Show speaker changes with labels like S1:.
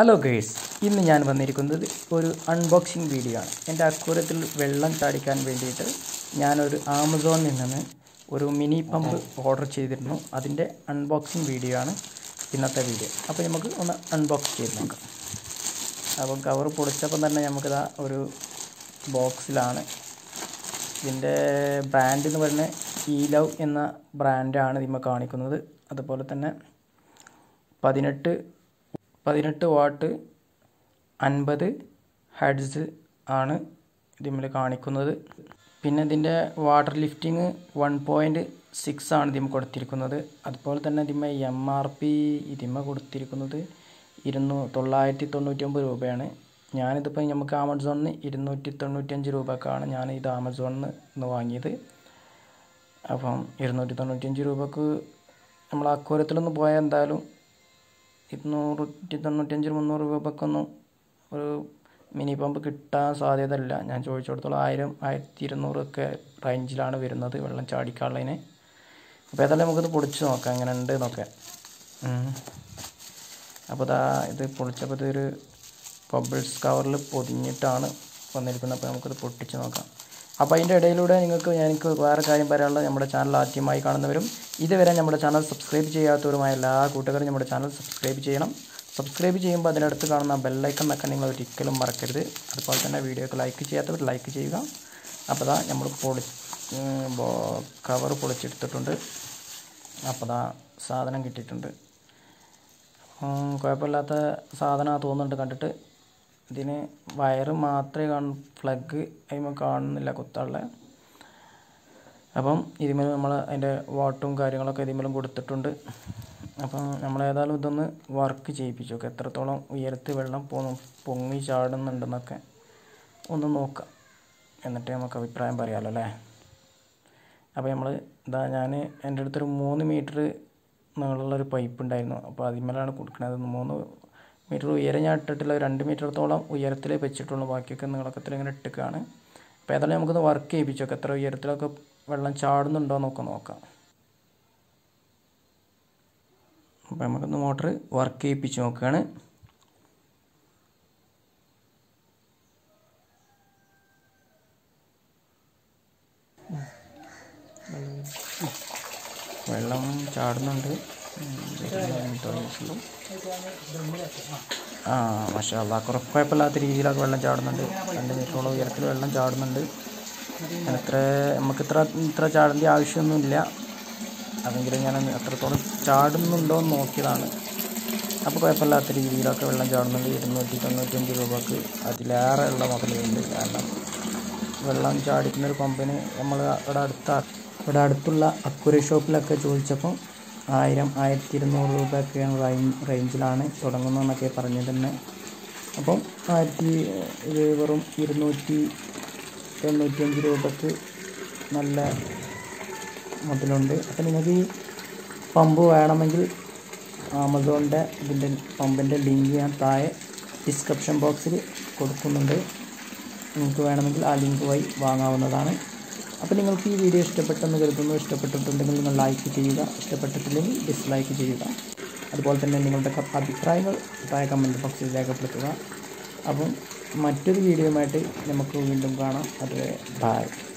S1: hello girls ഇന്ന് ഞാൻ വന്നിരിക്കുന്നത് ഒരു അൺബോക്സിങ് വീഡിയോ ആണ് എൻ്റെ അക്കൂരത്തിൽ വെള്ളം ചാടിക്കാൻ വേണ്ടിയിട്ട് ഞാനൊരു ആമസോണിൽ നിന്ന് ഒരു മിനി പമ്പ് ഓർഡർ ചെയ്തിരുന്നു അതിൻ്റെ അൺബോക്സിങ് വീഡിയോ ആണ് ഇന്നത്തെ വീഡിയോ അപ്പോൾ നമുക്ക് ഒന്ന് അൺബോക്സ് ചെയ്ത് നോക്കാം അപ്പോൾ കവർ പൊളിച്ചപ്പം തന്നെ നമുക്കിതാ ഒരു ബോക്സിലാണ് ഇതിൻ്റെ ബ്രാൻഡ് എന്ന് പറയുന്നത് ഈ ലവ് എന്ന ബ്രാൻഡാണ് ഇതിന്മേൽ കാണിക്കുന്നത് അതുപോലെ തന്നെ പതിനെട്ട് പതിനെട്ട് വാട്ട് അൻപത് ഹെഡ്സ് ആണ് ഇതിന്മേൽ കാണിക്കുന്നത് പിന്നെ ഇതിൻ്റെ water lifting one point six ആണ് ഇതിമ്മ കൊടുത്തിരിക്കുന്നത് അതുപോലെ തന്നെ ഇതിമ്മ എം ആർ പി ഇതിമ്മ കൊടുത്തിരിക്കുന്നത് ഇരുന്നൂ തൊള്ളായിരത്തി തൊണ്ണൂറ്റി ഒമ്പത് രൂപയാണ് ഞാനിതിപ്പോൾ നമുക്ക് ആമസോണിൽ നിന്ന് ഇരുന്നൂറ്റി തൊണ്ണൂറ്റഞ്ച് രൂപക്കാണ് ഞാൻ ഇത് ആമസോണിൽ നിന്ന് വാങ്ങിയത് അപ്പം ഇരുന്നൂറ്റി തൊണ്ണൂറ്റഞ്ച് രൂപക്ക് നമ്മൾ അക്കൂരത്തിലൊന്ന് പോയാൽ എന്തായാലും ഇരുന്നൂറ്റി തൊണ്ണൂറ്റഞ്ച് മുന്നൂറ് രൂപക്കൊന്നും ഒരു മിനി പമ്പ് കിട്ടാൻ സാധ്യതയില്ല ഞാൻ ചോദിച്ചിടത്തോളം ആയിരം ആയിരത്തി ഇരുന്നൂറൊക്കെ റേഞ്ചിലാണ് വരുന്നത് വെള്ളം ചാടിക്കാനുള്ളതിന് അപ്പോൾ ഏതായാലും നമുക്കിത് പൊളിച്ച് നോക്കാം എങ്ങനെ ഉണ്ട് നോക്കാം അപ്പോൾ ഇതാ ഇത് പൊളിച്ചപ്പോൾ ഇതൊരു ബബിൾസ് കവറിൽ പൊതിഞ്ഞിട്ടാണ് വന്നിരിക്കുന്നത് അപ്പോൾ നമുക്കിത് പൊട്ടിച്ച് നോക്കാം അപ്പോൾ അതിൻ്റെ ഇടയിലൂടെ നിങ്ങൾക്ക് എനിക്ക് വേറെ കാര്യം പറയാനുള്ളത് നമ്മുടെ ചാനൽ ആദ്യമായി കാണുന്നവരും ഇതുവരെ നമ്മുടെ ചാനൽ സബ്സ്ക്രൈബ് ചെയ്യാത്തവരുമായ എല്ലാ കൂട്ടുകാരും നമ്മുടെ ചാനൽ സബ്സ്ക്രൈബ് ചെയ്യണം സബ്സ്ക്രൈബ് ചെയ്യുമ്പോൾ അതിനടുത്ത് കാണുന്ന ബെല്ലൈക്കൺ എന്നൊക്കെ നിങ്ങൾ ഒരിക്കലും മറക്കരുത് അതുപോലെ തന്നെ വീഡിയോക്ക് ലൈക്ക് ചെയ്യാത്തവർ ലൈക്ക് ചെയ്യുക അപ്പോൾ ദാ നമ്മൾ പൊളി കവർ പൊളിച്ചെടുത്തിട്ടുണ്ട് അപ്പോൾ ദാ സാധനം കിട്ടിയിട്ടുണ്ട് കുഴപ്പമില്ലാത്ത സാധനമാണ് തോന്നുന്നുണ്ട് കണ്ടിട്ട് ഇതിന് വയറ് മാത്രമേ കാണു പ്ലഗ് അതിമ കാണുന്നില്ല കുത്താനുള്ള അപ്പം ഇതിമേൽ നമ്മൾ അതിൻ്റെ വാട്ടും കാര്യങ്ങളൊക്കെ ഇതിമേലും കൊടുത്തിട്ടുണ്ട് അപ്പം നമ്മൾ ഏതായാലും ഇതൊന്ന് വർക്ക് ചെയ്യിപ്പിച്ചു നോക്കാം എത്രത്തോളം ഉയരത്ത് വെള്ളം പോ പൊങ്ങി ചാടുന്നുണ്ടെന്നൊക്കെ ഒന്ന് നോക്കാം എന്നിട്ട് നമുക്ക് അഭിപ്രായം പറയാമല്ലോ അല്ലേ അപ്പോൾ നമ്മൾ ഇതാ ഞാൻ എൻ്റെ അടുത്തൊരു മൂന്ന് മീറ്റർ നീളമുള്ളൊരു പൈപ്പ് ഉണ്ടായിരുന്നു അപ്പോൾ അതിന്മേലാണ് കൊടുക്കുന്നത് മൂന്ന് മീറ്റർ ഉയരം ഞാൻ ഇട്ടിട്ടില്ല രണ്ട് മീറ്ററത്തോളം ഉയരത്തിലേ വെച്ചിട്ടുള്ളൂ ബാക്കിയൊക്കെ നീളക്കത്തിൽ ഇങ്ങനെ ഇട്ടിക്കുകയാണ് അപ്പോൾ ഏതായാലും നമുക്കൊന്ന് വർക്ക് ചെയ്യിപ്പിച്ചു നോക്കാം എത്ര ഉയരത്തിലൊക്കെ വെള്ളം ചാടുന്നുണ്ടോ എന്നൊക്കെ നോക്കാം അപ്പോൾ നമുക്കൊന്ന് മോട്ടർ വർക്ക് ചെയ്യിപ്പിച്ച് നോക്കുകയാണ് വെള്ളം ചാടുന്നുണ്ട് ആ പക്ഷേ അല്ല കുഴപ്പമില്ലാത്ത രീതിയിലൊക്കെ വെള്ളം ചാടുന്നുണ്ട് രണ്ട് മീറ്ററോളം ഉയരത്തിൽ വെള്ളം ചാടുന്നുണ്ട് അത്ര നമുക്ക് ഇത്ര ഇത്ര ചാടേണ്ട ആവശ്യമൊന്നുമില്ല അതെങ്കിലും ഞാൻ എത്രത്തോളം ചാടുന്നുണ്ടോ എന്ന് നോക്കിയതാണ് അപ്പോൾ കുഴപ്പമില്ലാത്ത രീതിയിലൊക്കെ വെള്ളം ചാടുന്നുണ്ട് ഇരുന്നൂറ്റി തൊണ്ണൂറ്റഞ്ച് രൂപക്ക് അതിലേറെ ഉള്ള മുതലുണ്ട് കാരണം വെള്ളം ചാടിക്കുന്ന ഒരു പമ്പിന് നമ്മൾ ഇവിടെ അടുത്ത ഇവിടെ അടുത്തുള്ള അക്കുര ഷോപ്പിലൊക്കെ ചോദിച്ചപ്പോൾ ആയിരം ആയിരത്തി ഇരുന്നൂറ് രൂപയൊക്കെയാണ് റേഞ്ചിലാണ് തുടങ്ങുന്നതെന്നൊക്കെ പറഞ്ഞത് തന്നെ അപ്പം ആയിരത്തി ഇത് വെറും ഇരുന്നൂറ്റി തൊണ്ണൂറ്റിയഞ്ച് രൂപക്ക് നല്ല മുതലുണ്ട് അപ്പം നിങ്ങൾക്ക് ഈ പമ്പ് വേണമെങ്കിൽ ആമസോണിൻ്റെ ഇതിൻ്റെ പമ്പിൻ്റെ ലിങ്ക് ഞാൻ താഴെ ഡിസ്ക്രിപ്ഷൻ ബോക്സിൽ കൊടുക്കുന്നുണ്ട് നിങ്ങൾക്ക് വേണമെങ്കിൽ ആ ലിങ്ക് വഴി വാങ്ങാവുന്നതാണ് അപ്പോൾ നിങ്ങൾക്ക് ഈ വീഡിയോ ഇഷ്ടപ്പെട്ടെന്ന് കരുതുന്നു ഇഷ്ടപ്പെട്ടിട്ടുണ്ടെങ്കിൽ നിങ്ങൾ ലൈക്ക് ചെയ്യുക ഇഷ്ടപ്പെട്ടിട്ടില്ലെങ്കിൽ ഡിസ്ലൈക്ക് ചെയ്യുക അതുപോലെ തന്നെ നിങ്ങളുടെ അഭിപ്രായങ്ങൾ താഴെ കമൻറ്റ് ബോക്സിൽ രേഖപ്പെടുത്തുക അപ്പം മറ്റൊരു വീഡിയോയുമായിട്ട് നമുക്ക് വീണ്ടും കാണാം അതുവരെ ബായ്